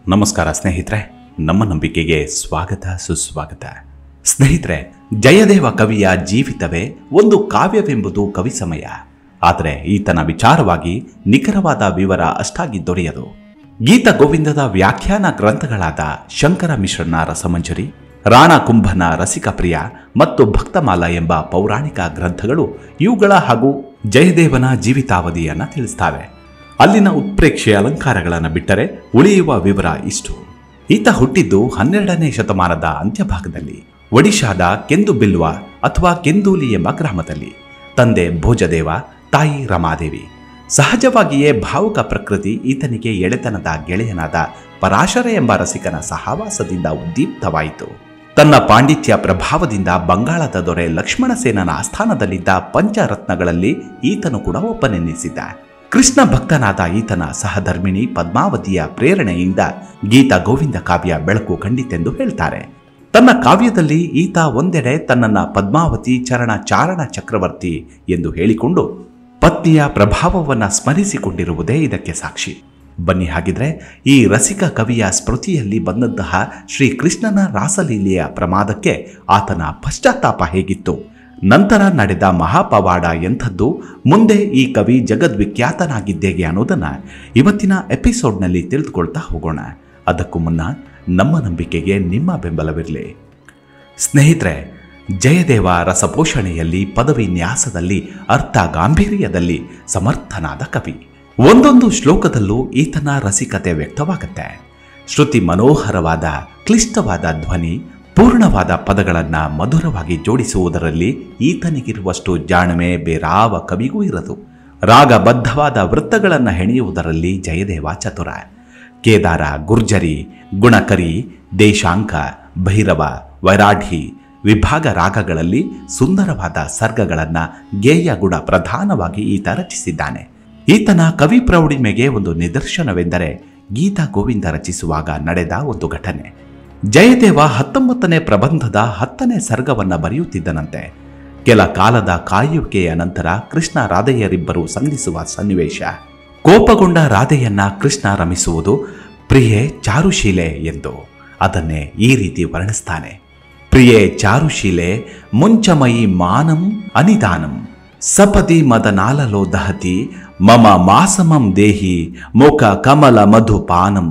ನಮಸ್ಕಾರ ಸ್ನೇಹಿತರೆ ನಮ್ಮ ನಂಬಿಕೆಗೆ ಸ್ವಾಗತ ಸುಸ್ವಾಗತ ಸ್ನೇಹಿತರೆ ಜಯದೇವ ಕವಿಯ ಜೀವಿತವೇ ಒಂದು ಕಾವ್ಯವೆಂಬುದು ಕವಿ ಸಮಯ ಆದರೆ ಈತನ ವಿಚಾರವಾಗಿ ನಿಖರವಾದ ವಿವರ ಅಷ್ಟಾಗಿ ದೊರೆಯದು ಗೀತ ಗೋವಿಂದದ ವ್ಯಾಖ್ಯಾನ ಗ್ರಂಥಗಳಾದ ಶಂಕರ ಮಿಶ್ರನ ರಸಮಂಜರಿ ರಾಣ ಕುಂಭನ ರಸಿಕಪ್ರಿಯ ಮತ್ತು ಭಕ್ತಮಾಲ ಎಂಬ ಪೌರಾಣಿಕ ಗ್ರಂಥಗಳು ಇವುಗಳ ಹಾಗೂ ಜಯದೇವನ ಜೀವಿತಾವಧಿಯನ್ನು ತಿಳಿಸ್ತವೆ ಅಲ್ಲಿನ ಉತ್ಪ್ರೇಕ್ಷೆ ಅಲಂಕಾರಗಳನ್ನು ಬಿಟ್ಟರೆ ಉಳಿಯುವ ವಿವರ ಇಷ್ಟು ಈತ ಹುಟ್ಟಿದ್ದು ಹನ್ನೆರಡನೇ ಶತಮಾನದ ಅಂತ್ಯಭಾಗದಲ್ಲಿ ಒಡಿಶಾದ ಕೆಂದುಬಿಲ್ವ ಅಥವಾ ಕೆಂದೂಲಿ ಎಂಬ ಗ್ರಾಮದಲ್ಲಿ ತಂದೆ ಭೋಜದೇವ ತಾಯಿ ರಮಾದೇವಿ ಸಹಜವಾಗಿಯೇ ಭಾವುಕ ಪ್ರಕೃತಿ ಈತನಿಗೆ ಎಳೆತನದ ಗೆಳೆಯನಾದ ಪರಾಶರ ಎಂಬ ರಸಿಕನ ಸಹವಾಸದಿಂದ ಉದ್ದೀಪ್ತವಾಯಿತು ತನ್ನ ಪಾಂಡಿತ್ಯ ಪ್ರಭಾವದಿಂದ ಬಂಗಾಳದ ದೊರೆ ಲಕ್ಷ್ಮಣಸೇನನ ಆಸ್ಥಾನದಲ್ಲಿದ್ದ ಪಂಚರತ್ನಗಳಲ್ಲಿ ಈತನು ಕೂಡ ಒಬ್ಬನೆನ್ನಿಸಿದ್ದ ಕೃಷ್ಣ ಭಕ್ತನಾದ ಈತನ ಸಹಧರ್ಮಿಣಿ ಪದ್ಮಾವತಿಯ ಪ್ರೇರಣೆಯಿಂದ ಗೀತ ಗೋವಿಂದ ಕಾವ್ಯ ಬೆಳಕು ಕಂಡಿತೆಂದು ಹೇಳ್ತಾರೆ ತನ್ನ ಕಾವ್ಯದಲ್ಲಿ ಈತ ಒಂದೆಡೆ ತನ್ನನ್ನ ಪದ್ಮಾವತಿ ಚರಣ ಚಾರಣ ಚಕ್ರವರ್ತಿ ಎಂದು ಹೇಳಿಕೊಂಡು ಪತ್ನಿಯ ಪ್ರಭಾವವನ್ನು ಸ್ಮರಿಸಿಕೊಂಡಿರುವುದೇ ಇದಕ್ಕೆ ಸಾಕ್ಷಿ ಬನ್ನಿ ಹಾಗಿದ್ರೆ ಈ ರಸಿಕ ಕವಿಯ ಸ್ಮೃತಿಯಲ್ಲಿ ಬಂದಂತಹ ಶ್ರೀಕೃಷ್ಣನ ರಾಸಲೀಲೆಯ ಪ್ರಮಾದಕ್ಕೆ ಆತನ ಪಶ್ಚಾತ್ತಾಪ ಹೇಗಿತ್ತು ನಂತರ ನಡೆದ ಮಹಾಪವಾಡ ಎಂಥದ್ದು ಮುಂದೆ ಈ ಕವಿ ಜಗದ್ವಿಖ್ಯಾತನಾಗಿದ್ದೇಗೆ ಅನ್ನೋದನ್ನ ಇವತ್ತಿನ ಎಪಿಸೋಡ್ನಲ್ಲಿ ತಿಳಿದುಕೊಳ್ತಾ ಹೋಗೋಣ ಅದಕ್ಕೂ ಮುನ್ನ ನಮ್ಮ ನಂಬಿಕೆಗೆ ನಿಮ್ಮ ಬೆಂಬಲವಿರಲಿ ಸ್ನೇಹಿತರೆ ಜಯದೇವ ರಸಪೋಷಣೆಯಲ್ಲಿ ಪದವಿ ನ್ಯಾಸದಲ್ಲಿ ಅರ್ಥ ಗಾಂಭೀರ್ಯದಲ್ಲಿ ಸಮರ್ಥನಾದ ಕವಿ ಒಂದೊಂದು ಶ್ಲೋಕದಲ್ಲೂ ಈತನ ರಸಿಕತೆ ವ್ಯಕ್ತವಾಗುತ್ತೆ ಶ್ರುತಿ ಮನೋಹರವಾದ ಕ್ಲಿಷ್ಟವಾದ ಧ್ವನಿ ಪೂರ್ಣವಾದ ಪದಗಳನ್ನು ಮಧುರವಾಗಿ ಜೋಡಿಸುವುದರಲ್ಲಿ ಈತನಿಗಿರುವಷ್ಟು ಜಾಣ್ಮೆ ಬೇರಾವ ಕವಿಗೂ ಇರದು ರಾಗಬದ್ಧವಾದ ವೃತ್ತಗಳನ್ನು ಹೆಣೆಯುವುದರಲ್ಲಿ ಜಯದೇವ ಚತುರ ಕೇದಾರ ಗುರ್ಜರಿ ಗುಣಕರಿ ದೇಶಾಂಕ ಭೈರವ ವೈರಾಢಿ ವಿಭಾಗ ರಾಗಗಳಲ್ಲಿ ಸುಂದರವಾದ ಸರ್ಗಗಳನ್ನು ಗೇಯ ಗುಣ ಪ್ರಧಾನವಾಗಿ ಈತ ರಚಿಸಿದ್ದಾನೆ ಈತನ ಕವಿ ಪ್ರೌಢಿಮೆಗೆ ಒಂದು ನಿದರ್ಶನವೆಂದರೆ ಗೀತ ಗೋವಿಂದ ರಚಿಸುವಾಗ ನಡೆದ ಒಂದು ಘಟನೆ ಜಯದೇವ ಹತ್ತೊಂಬತ್ತನೇ ಪ್ರಬಂಧದ ಹತ್ತನೇ ಸರ್ಗವನ್ನು ಬರೆಯುತ್ತಿದ್ದನಂತೆ ಕೆಲ ಕಾಲದ ಕಾಯುವಿಕೆಯ ನಂತರ ಕೃಷ್ಣ ರಾಧೆಯರಿಬ್ಬರು ಸಂಧಿಸುವ ಸನ್ನಿವೇಶ ಕೋಪಗೊಂಡ ರಾಧೆಯನ್ನ ಕೃಷ್ಣ ರಮಿಸುವುದು ಪ್ರಿಯೆ ಚಾರುಶೀಲೆ ಎಂದು ಅದನ್ನೇ ಈ ರೀತಿ ವರ್ಣಿಸ್ತಾನೆ ಪ್ರಿಯೆ ಚಾರುಶೀಲೆ ಮುಂಚಮಯಿ ಮಾನಂ ಅನಿದಾನಂ ಸಪದಿ ಮದನಾಲಲೋ ದಹತಿ ಮಮ ಮಾಸಮಂ ದೇಹಿ ಮುಖ ಕಮಲ ಮಧುಪಾನಂ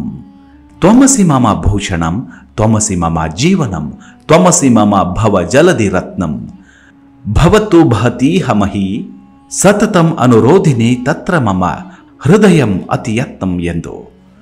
ತ್ವಮಸಿ ಮಮ ಭೂಷಣಂ ತ್ವಮಸಿ ಮಮ ಜೀವನಂ ತ್ವಮಸಿ ಮಮ ಭವ ಜಲದಿ ರತ್ನಂ ಭವತು ಭತೀಹ ಮಹಿ ಸತತಂ ಅನುರೋಧಿನಿ ತತ್ರ ಮಮ ಹೃದಯಂ ಅತಿಯತ್ನಂ ಎಂದು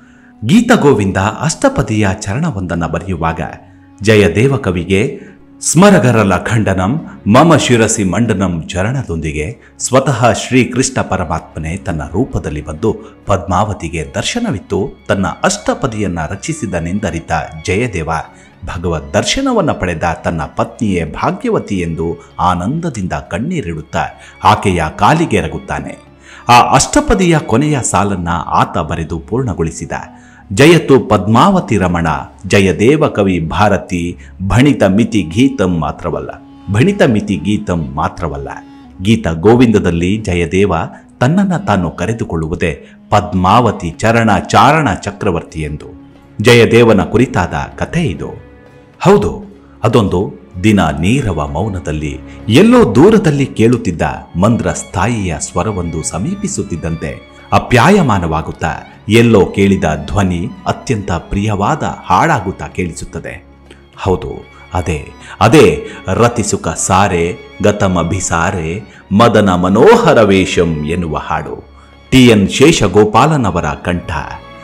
ಗೀತಗೋವಿಂದ ಅಷ್ಟಪದಿಯ ಚರಣವೊಂದನ್ನು ಬರೆಯುವಾಗ ಜಯದೇವ ಕವಿಗೆ ಸ್ಮರಗರಲ ಖಂಡನಂ ಮಮ ಶಿರಸಿ ಮಂಡನಂ ಚರಣದೊಂದಿಗೆ ಸ್ವತಃ ಶ್ರೀಕೃಷ್ಣ ಪರಮಾತ್ಮನೇ ತನ್ನ ರೂಪದಲ್ಲಿ ಬಂದು ಪದ್ಮಾವತಿಗೆ ದರ್ಶನವಿತ್ತು ತನ್ನ ಅಷ್ಟಪದಿಯನ್ನ ರಚಿಸಿದನೆಂದರಿತ ಜಯದೇವ ಭಗವದ್ ದರ್ಶನವನ್ನು ಪಡೆದ ತನ್ನ ಪತ್ನಿಯೇ ಭಾಗ್ಯವತಿ ಎಂದು ಆನಂದದಿಂದ ಕಣ್ಣೀರಿಡುತ್ತಾ ಆಕೆಯ ಕಾಲಿಗೆ ಎರಗುತ್ತಾನೆ ಆ ಅಷ್ಟಪದಿಯ ಕೊನೆಯ ಸಾಲನ್ನ ಆತ ಬರೆದು ಪೂರ್ಣಗೊಳಿಸಿದ ಜಯತು ಪದ್ಮಾವತಿ ರಮಣ ಜಯದೇವ ಕವಿ ಭಾರತಿ ಭಣಿತ ಮಿತಿ ಗೀತಂ ಮಾತ್ರವಲ್ಲ ಭಣಿತ ಮಿತಿ ಗೀತಂ ಮಾತ್ರವಲ್ಲ ಗೀತ ಗೋವಿಂದದಲ್ಲಿ ಜಯದೇವ ತನ್ನನ್ನು ತಾನು ಕರೆದುಕೊಳ್ಳುವುದೇ ಪದ್ಮಾವತಿ ಚರಣ ಚಾರಣ ಚಕ್ರವರ್ತಿ ಎಂದು ಜಯದೇವನ ಕುರಿತಾದ ಕಥೆ ಇದು ಹೌದು ಅದೊಂದು ದಿನ ನೀರವ ಮೌನದಲ್ಲಿ ಎಲ್ಲೋ ದೂರದಲ್ಲಿ ಕೇಳುತ್ತಿದ್ದ ಮಂದ್ರ ಸ್ಥಾಯಿಯ ಸ್ವರವೊಂದು ಸಮೀಪಿಸುತ್ತಿದ್ದಂತೆ ಅಪ್ಯಾಯಮಾನವಾಗುತ್ತಾ ಎಲ್ಲೋ ಕೇಳಿದ ಧ್ವನಿ ಅತ್ಯಂತ ಪ್ರಿಯವಾದ ಹಾಡಾಗುತ್ತಾ ಕೇಳಿಸುತ್ತದೆ ಹೌದು ಅದೇ ಅದೇ ರತಿಸುಕ ಸಾರೆ ಗತಮಭಿಸಾರೆ ಮದನ ಮನೋಹರ ವೇಷಂ ಎನ್ನುವ ಹಾಡು ಟಿ ಎನ್ ಶೇಷಗೋಪಾಲನವರ ಕಂಠ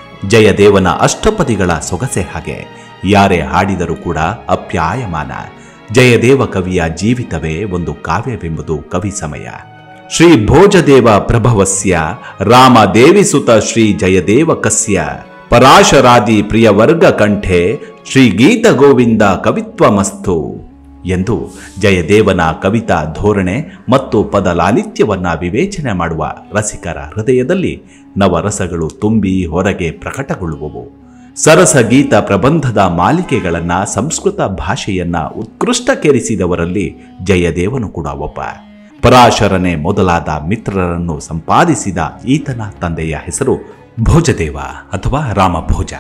ಜಯದೇವನ ಅಷ್ಟಪದಿಗಳ ಸೊಗಸೆ ಹಾಗೆ ಯಾರೇ ಹಾಡಿದರೂ ಕೂಡ ಅಪ್ಯಾಯಮಾನ ಜಯದೇವ ಕವಿಯ ಜೀವಿತವೇ ಒಂದು ಕಾವ್ಯವೆಂಬುದು ಕವಿ ಸಮಯ ಶ್ರೀ ಭೋಜದೇವ ಪ್ರಭವಸ್ಯ ರಾಮ ದೇವಿಸುತ ಶ್ರೀ ಜಯದೇವ ಕಸ್ಯ ಪರಾಶರಾದಿ ಪ್ರಿಯವರ್ಗ ಕಂಠೆ ಶ್ರೀ ಗೀತ ಗೋವಿಂದ ಕವಿತ್ವಮಸ್ತು ಎಂದು ಜಯದೇವನ ಕವಿತಾ ಧೋರಣೆ ಮತ್ತು ಪದ ಲಾಲಿತ್ಯವನ್ನ ವಿವೇಚನೆ ಮಾಡುವ ರಸಿಕರ ಹೃದಯದಲ್ಲಿ ನವರಸಗಳು ತುಂಬಿ ಹೊರಗೆ ಪ್ರಕಟಗೊಳ್ಳುವವು ಸರಸ ಗೀತ ಪ್ರಬಂಧದ ಮಾಲಿಕೆಗಳನ್ನ ಸಂಸ್ಕೃತ ಭಾಷೆಯನ್ನ ಉತ್ಕೃಷ್ಟಕ್ಕೇರಿಸಿದವರಲ್ಲಿ ಜಯದೇವನು ಕೂಡ ಒಬ್ಬ ಪರಾಶರನೆ ಮೊದಲಾದ ಮಿತ್ರರನ್ನು ಸಂಪಾದಿಸಿದ ಈತನ ತಂದೆಯ ಹೆಸರು ಭೋಜದೇವ ಅಥವಾ ರಾಮಭೋಜ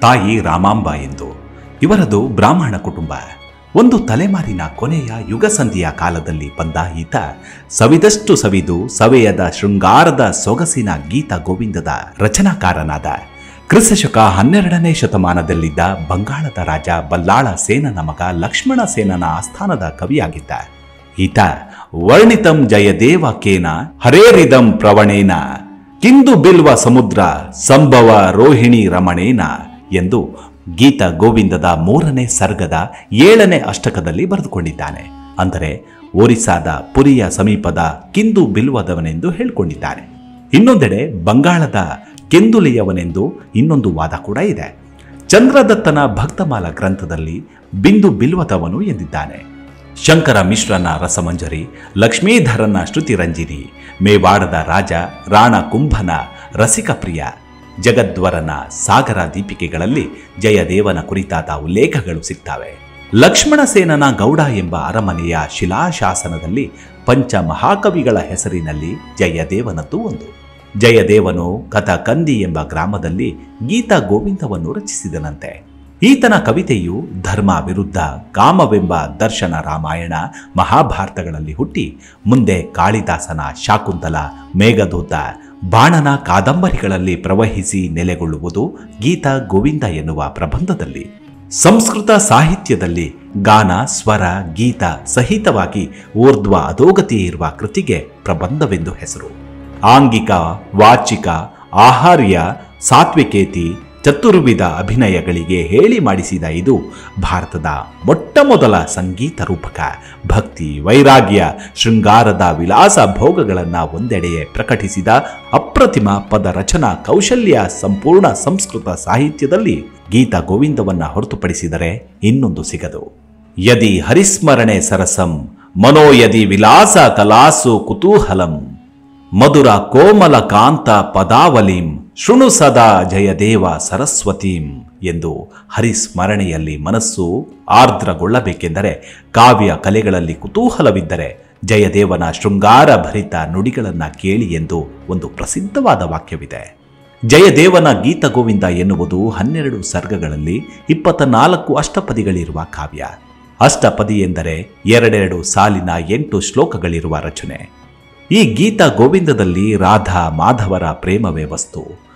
ತಾಯಿ ರಾಮಾಂಬ ಎಂದು ಇವರದು ಬ್ರಾಹ್ಮಣ ಕುಟುಂಬ ಒಂದು ತಲೆಮಾರಿನ ಕೊನೆಯ ಯುಗಸಂಧಿಯ ಕಾಲದಲ್ಲಿ ಬಂದ ಈತ ಸವಿದಷ್ಟು ಸವಿದು ಸವೆಯದ ಶೃಂಗಾರದ ಸೊಗಸಿನ ಗೀತ ಗೋವಿಂದದ ರಚನಾಕಾರನಾದ ಕ್ರಿಸ್ತಶಕ ಹನ್ನೆರಡನೇ ಶತಮಾನದಲ್ಲಿದ್ದ ಬಂಗಾಳದ ರಾಜ ಬಲ್ಲಾಳ ಸೇನನ ಮಗ ಲಕ್ಷ್ಮಣ ಸೇನನ ಆಸ್ಥಾನದ ಕವಿಯಾಗಿದ್ದ ಈತ ವರ್ಣಿತಂ ಜಯದೇವ ಕೇನ ಹರೇರಿದಂ ಪ್ರವಣೇನ ಕಿಂದು ಬಿಲ್ವ ಸಮುದ್ರ ಸಂಭವ ರೋಹಿಣಿ ರಮಣೇನ ಎಂದು ಗೀತ ಗೋವಿಂದದ ಮೂರನೇ ಸರ್ಗದ ಏಳನೇ ಅಷ್ಟಕದಲ್ಲಿ ಬರೆದುಕೊಂಡಿದ್ದಾನೆ ಅಂದರೆ ಒರಿಸ್ಸಾದ ಪುರಿಯ ಸಮೀಪದ ಕಿಂದು ಬಿಲ್ವದವನೆಂದು ಹೇಳಿಕೊಂಡಿದ್ದಾನೆ ಇನ್ನೊಂದೆಡೆ ಬಂಗಾಳದ ಕೆಂದುಲಿಯವನೆಂದು ಇನ್ನೊಂದು ವಾದ ಕೂಡ ಇದೆ ಚಂದ್ರದತ್ತನ ಭಕ್ತಮಾಲ ಗ್ರಂಥದಲ್ಲಿ ಬಿಂದು ಬಿಲ್ವದವನು ಎಂದಿದ್ದಾನೆ ಶಂಕರ ಮಿಶ್ರನ ರಸಮಂಜರಿ ಲಕ್ಷ್ಮೀಧರನ ಶ್ರುತಿರಂಜಿನಿ ಮೇವಾಡದ ರಾಜ ರಾಣ ಕುಂಭನ ರಸಿಕಪ್ರಿಯ ಜಗದ್ವರನ ಸಾಗರ ದೀಪಿಕೆಗಳಲ್ಲಿ ಜಯದೇವನ ಕುರಿತಾದ ಉಲ್ಲೇಖಗಳು ಸಿಗ್ತವೆ ಲಕ್ಷ್ಮಣಸೇನನ ಗೌಡ ಎಂಬ ಅರಮನೆಯ ಶಿಲಾಶಾಸನದಲ್ಲಿ ಪಂಚ ಮಹಾಕವಿಗಳ ಹೆಸರಿನಲ್ಲಿ ಜಯದೇವನದ್ದು ಒಂದು ಜಯದೇವನು ಕಥಕಂದಿ ಎಂಬ ಗ್ರಾಮದಲ್ಲಿ ಗೀತಾ ಗೋವಿಂದವನ್ನು ರಚಿಸಿದನಂತೆ ಈತನ ಕವಿತೆಯು ಧರ್ಮ ವಿರುದ್ಧ ಕಾಮವೆಂಬ ದರ್ಶನ ರಾಮಾಯಣ ಮಹಾಭಾರತಗಳಲ್ಲಿ ಹುಟ್ಟಿ ಮುಂದೆ ಕಾಳಿದಾಸನ ಶಾಕುಂತಲ ಮೇಘದೂತ ಬಾಣನ ಕಾದಂಬರಿಗಳಲ್ಲಿ ಪ್ರವಹಿಸಿ ನೆಲೆಗೊಳ್ಳುವುದು ಗೀತಾ ಗೋವಿಂದ ಎನ್ನುವ ಪ್ರಬಂಧದಲ್ಲಿ ಸಂಸ್ಕೃತ ಸಾಹಿತ್ಯದಲ್ಲಿ ಗಾನ ಸ್ವರ ಗೀತ ಸಹಿತವಾಗಿ ಊರ್ಧ್ವ ಅಧೋಗತಿ ಇರುವ ಕೃತಿಗೆ ಪ್ರಬಂಧವೆಂದು ಹೆಸರು ಆಂಗಿಕ ವಾಚಿಕ ಆಹಾರ್ಯ ಸಾತ್ವಿಕೇತಿ ಚತುರ್ವಿಧ ಅಭಿನಯಗಳಿಗೆ ಹೇಳಿ ಮಾಡಿಸಿದ ಇದು ಭಾರತದ ಮೊಟ್ಟ ಮೊದಲ ಸಂಗೀತ ರೂಪಕ ಭಕ್ತಿ ವೈರಾಗ್ಯ ಶೃಂಗಾರದ ವಿಲಾಸ ಭೋಗಗಳನ್ನು ಒಂದೆಡೆಯೇ ಪ್ರಕಟಿಸಿದ ಅಪ್ರತಿಮ ಪದ ರಚನಾ ಕೌಶಲ್ಯ ಸಂಪೂರ್ಣ ಸಂಸ್ಕೃತ ಸಾಹಿತ್ಯದಲ್ಲಿ ಗೀತ ಗೋವಿಂದವನ್ನ ಹೊರತುಪಡಿಸಿದರೆ ಇನ್ನೊಂದು ಸಿಗದು ಯದಿ ಹರಿಸ್ಮರಣೆ ಸರಸಂ ಮನೋಯದಿ ವಿಲಾಸ ಕಲಾಸು ಕುತೂಹಲಂ ಮಧುರ ಕೋಮಲ ಕಾಂತ ಪದಾವಲಿಂ ಶೃಣು ಸದಾ ಜಯದೇವ ಸರಸ್ವತೀಂ ಎಂದು ಹರಿಸ್ಮರಣೆಯಲ್ಲಿ ಮನಸ್ಸು ಆರ್ದ್ರಗೊಳ್ಳಬೇಕೆಂದರೆ ಕಾವ್ಯ ಕಲೆಗಳಲ್ಲಿ ಕುತೂಹಲವಿದ್ದರೆ ಜಯದೇವನ ಶೃಂಗಾರ ಭರಿತ ನುಡಿಗಳನ್ನು ಕೇಳಿ ಎಂದು ಒಂದು ಪ್ರಸಿದ್ಧವಾದ ವಾಕ್ಯವಿದೆ ಜಯದೇವನ ಗೀತಗೋವಿಂದ ಎನ್ನುವುದು ಹನ್ನೆರಡು ಸರ್ಗಗಳಲ್ಲಿ ಇಪ್ಪತ್ತ ನಾಲ್ಕು ಅಷ್ಟಪದಿಗಳಿರುವ ಕಾವ್ಯ ಅಷ್ಟಪದಿ ಎಂದರೆ ಎರಡೆರಡು ಸಾಲಿನ ಎಂಟು ಶ್ಲೋಕಗಳಿರುವ ರಚನೆ ಈ ಗೀತ ಗೋವಿಂದದಲ್ಲಿ ರಾಧಾ ಮಾಧವರ ಪ್ರೇಮವೇ ವಸ್ತು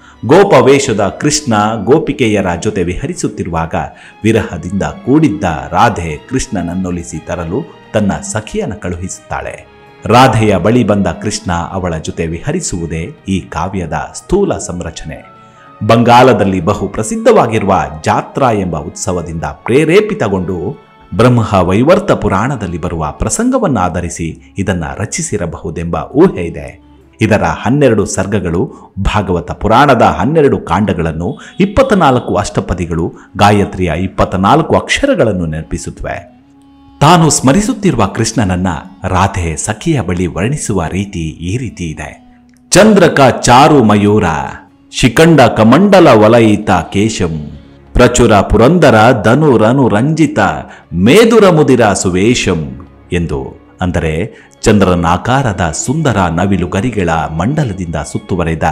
ಗೋಪವೇಷದ ಕೃಷ್ಣ ಗೋಪಿಕೆಯರ ಜೊತೆ ವಿಹರಿಸುತ್ತಿರುವಾಗ ವಿರಹದಿಂದ ಕೂಡಿದ್ದ ರಾಧೆ ಕೃಷ್ಣನನ್ನೊಲಿಸಿ ತರಲು ತನ್ನ ಸಖಿಯನ್ನು ಕಳುಹಿಸುತ್ತಾಳೆ ರಾಧೆಯ ಬಳಿ ಬಂದ ಕೃಷ್ಣ ಅವಳ ಜೊತೆ ವಿಹರಿಸುವುದೇ ಈ ಕಾವ್ಯದ ಸ್ಥೂಲ ಸಂರಚನೆ ಬಂಗಾಲದಲ್ಲಿ ಬಹು ಪ್ರಸಿದ್ಧವಾಗಿರುವ ಜಾತ್ರಾ ಎಂಬ ಉತ್ಸವದಿಂದ ಪ್ರೇರೇಪಿತಗೊಂಡು ಬ್ರಹ್ಮ ವೈವರ್ತ ಪುರಾಣದಲ್ಲಿ ಬರುವ ಪ್ರಸಂಗವನ್ನಾಧರಿಸಿ ಇದನ್ನ ರಚಿಸಿರಬಹುದೆಂಬ ಊಹೆ ಇದೆ ಇದರ ಹನ್ನೆರಡು ಸರ್ಗಗಳು ಭಾಗವತ ಪುರಾಣದ ಹನ್ನೆರಡು ಕಾಂಡಗಳನ್ನು ಇಪ್ಪತ್ನಾಲ್ಕು ಅಷ್ಟಪದಿಗಳು ಗಾಯತ್ರಿಯ ಇಪ್ಪತ್ನಾಲ್ಕು ಅಕ್ಷರಗಳನ್ನು ನೆನಪಿಸುತ್ತವೆ ತಾನು ಸ್ಮರಿಸುತ್ತಿರುವ ಕೃಷ್ಣನನ್ನ ರಾಧೆ ಸಖಿಯ ಬಳಿ ವರ್ಣಿಸುವ ರೀತಿ ಈ ರೀತಿ ಇದೆ ಚಂದ್ರಕ ಚಾರು ಮಯೂರ ಶಿಖಂಡ ಕಮಂಡಲ ವಲಯಿತ ಕೇಶಂ ಪ್ರಚುರ ಪುರಂದರ ಧನು ರನು ರಂಜಿತ ಮೇದುರ ಮುದಿರ ಸುವೇಶಂ ಎಂದು ಅಂದರೆ ಚಂದ್ರನಾಕಾರದ ಸುಂದರ ನವಿಲು ಗರಿಗಳ ಮಂಡಲದಿಂದ ಸುತ್ತುವರೆದ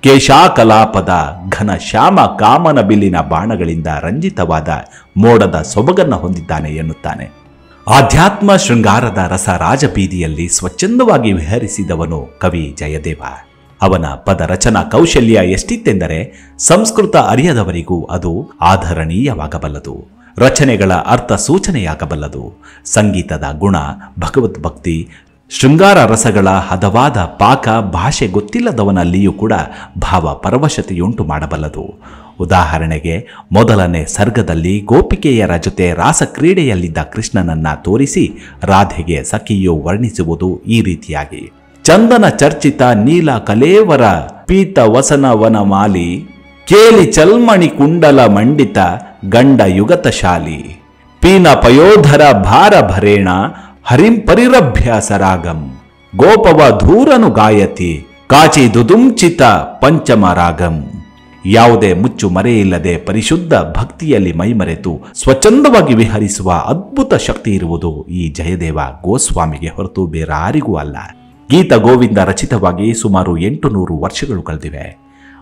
ಕೇಶಾಕಲಾಪದ ಘನ ಶ್ಯಾಮ ಕಾಮನ ಬಿಲ್ಲಿನ ಬಾಣಗಳಿಂದ ರಂಜಿತವಾದ ಮೋಡದ ಸೊಬಗನ್ನು ಹೊಂದಿದ್ದಾನೆ ಎನ್ನುತ್ತಾನೆ ಆಧ್ಯಾತ್ಮ ಶೃಂಗಾರದ ರಸ ರಾಜಬೀದಿಯಲ್ಲಿ ಸ್ವಚ್ಛಂದವಾಗಿ ವಿಹರಿಸಿದವನು ಕವಿ ಜಯದೇವ ಅವನ ಪದ ರಚನಾ ಕೌಶಲ್ಯ ಎಷ್ಟಿತ್ತೆಂದರೆ ಸಂಸ್ಕೃತ ಅರಿಯದವರಿಗೂ ಅದು ಆಧರಣೀಯವಾಗಬಲ್ಲದು ರಚನೆಗಳ ಅರ್ಥ ಸೂಚನೆಯಾಗಬಲ್ಲದು ಸಂಗೀತದ ಗುಣ ಭಗವದ್ಭಕ್ತಿ ಶೃಂಗಾರ ರಸಗಳ ಹದವಾದ ಪಾಕ ಭಾಷೆ ಗೊತ್ತಿಲ್ಲದವನಲ್ಲಿಯೂ ಕೂಡ ಭಾವ ಪರವಶತೆಯುಂಟು ಮಾಡಬಲ್ಲದು ಉದಾಹರಣೆಗೆ ಮೊದಲನೇ ಸರ್ಗದಲ್ಲಿ ಗೋಪಿಕೆಯರ ಜೊತೆ ರಾಸಕ್ರೀಡೆಯಲ್ಲಿದ್ದ ಕೃಷ್ಣನನ್ನ ತೋರಿಸಿ ರಾಧೆಗೆ ಸಖಿಯು ವರ್ಣಿಸುವುದು ಈ ರೀತಿಯಾಗಿ ಚಂದನ ಚರ್ಚಿತ ನೀಲ ಕಲೇವರ ಪೀತ ವಸನ ವನಮಾಲಿ ಕೇಲಿ ಚಲ್ಮಣಿ ಕುಂಡಲ ಮಂಡಿತ ಗಂಡ ಯುಗತಶಾಲಿ ಪೀನ ಪಯೋಧರ ಭಾರ ಭರೇಣ ಹರಿಂ ಪರಿರಭ್ಯ ಸರಾಗಂ ಗೋಪವ ಧೂರನು ಗಾಯತಿ ಕಾಚಿ ದುದುಂಚಿತ ಪಂಚಮ ರಾಗಂ ಯಾವುದೇ ಮುಚ್ಚು ಮರೆಯಿಲ್ಲದೆ ಪರಿಶುದ್ಧ ಭಕ್ತಿಯಲ್ಲಿ ಮೈಮರೆತು ಸ್ವಚ್ಛಂದವಾಗಿ ವಿಹರಿಸುವ ಅದ್ಭುತ ಶಕ್ತಿ ಇರುವುದು ಈ ಜಯದೇವ ಗೋಸ್ವಾಮಿಗೆ ಹೊರತು ಬೇರಾರಿಗೂ ಅಲ್ಲ ಗೀತ ಗೋವಿಂದ ರಚಿತವಾಗಿ ಸುಮಾರು ಎಂಟು ನೂರು ವರ್ಷಗಳು ಕಳೆದಿವೆ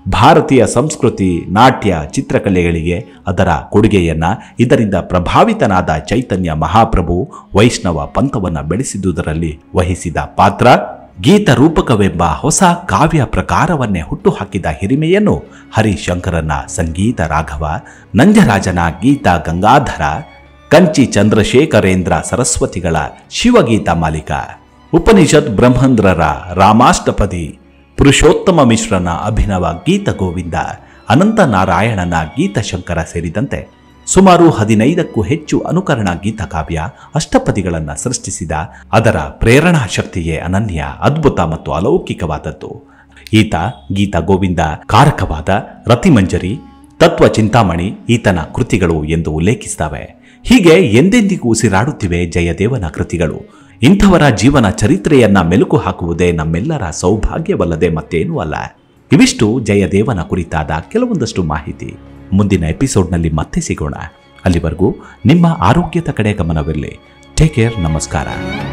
ಭಾರತೀಯ ಸಂಸ್ಕೃತಿ ನಾಟ್ಯ ಚಿತ್ರಕಲೆಗಳಿಗೆ ಅದರ ಕೊಡುಗೆಯನ್ನ ಇದರಿಂದ ಪ್ರಭಾವಿತನಾದ ಚೈತನ್ಯ ಮಹಾಪ್ರಭು ವೈಷ್ಣವ ಪಂಥವನ್ನು ಬೆಳೆಸಿದುದರಲ್ಲಿ ವಹಿಸಿದ ಪಾತ್ರ ಗೀತ ರೂಪಕವೆಂಬ ಹೊಸ ಕಾವ್ಯ ಪ್ರಕಾರವನ್ನೇ ಹುಟ್ಟುಹಾಕಿದ ಹಿರಿಮೆಯನ್ನು ಹರಿಶಂಕರನ ಸಂಗೀತ ರಾಘವ ನಂಜರಾಜನ ಗೀತ ಗಂಗಾಧರ ಕಂಚಿ ಚಂದ್ರಶೇಖರೇಂದ್ರ ಸರಸ್ವತಿಗಳ ಶಿವಗೀತ ಮಾಲಿಕ ಉಪನಿಷತ್ ಬ್ರಹ್ಮಂದ್ರರ ರಾಮಾಷ್ಟಪದಿ ಪುರುಷೋತ್ತಮ ಮಿಶ್ರನ ಅಭಿನವ ಗೀತ ಗೋವಿಂದ ಅನಂತ ನಾರಾಯಣನ ಗೀತಶಂಕರ ಸೇರಿದಂತೆ ಸುಮಾರು ಹದಿನೈದಕ್ಕೂ ಹೆಚ್ಚು ಅನುಕರಣ ಗೀತಕಾವ್ಯ ಅಷ್ಟಪದಿಗಳನ್ನು ಸೃಷ್ಟಿಸಿದ ಅದರ ಪ್ರೇರಣಾ ಶಕ್ತಿಯೇ ಅನನ್ಯ ಅದ್ಭುತ ಮತ್ತು ಅಲೌಕಿಕವಾದದ್ದು ಈತ ಗೀತ ಗೋವಿಂದ ಕಾರಕವಾದ ರತಿಮಂಜರಿ ತತ್ವ ಚಿಂತಾಮಣಿ ಈತನ ಕೃತಿಗಳು ಎಂದು ಉಲ್ಲೇಖಿಸ್ತವೆ ಹೀಗೆ ಎಂದೆಂದಿಗೂ ಉಸಿರಾಡುತ್ತಿವೆ ಜಯದೇವನ ಕೃತಿಗಳು ಇಂಥವರ ಜೀವನ ಚರಿತ್ರೆಯನ್ನ ಮೆಲುಕು ಹಾಕುವುದೇ ನಮ್ಮೆಲ್ಲರ ಸೌಭಾಗ್ಯವಲ್ಲದೆ ಮತ್ತೇನೂ ಅಲ್ಲ ಇವಿಷ್ಟು ಜಯದೇವನ ಕುರಿತಾದ ಕೆಲವೊಂದಷ್ಟು ಮಾಹಿತಿ ಮುಂದಿನ ಎಪಿಸೋಡ್ನಲ್ಲಿ ಮತ್ತೆ ಸಿಗೋಣ ಅಲ್ಲಿವರೆಗೂ ನಿಮ್ಮ ಆರೋಗ್ಯದ ಕಡೆ ಗಮನವಿರಲಿ ಟೇಕ್ ಕೇರ್ ನಮಸ್ಕಾರ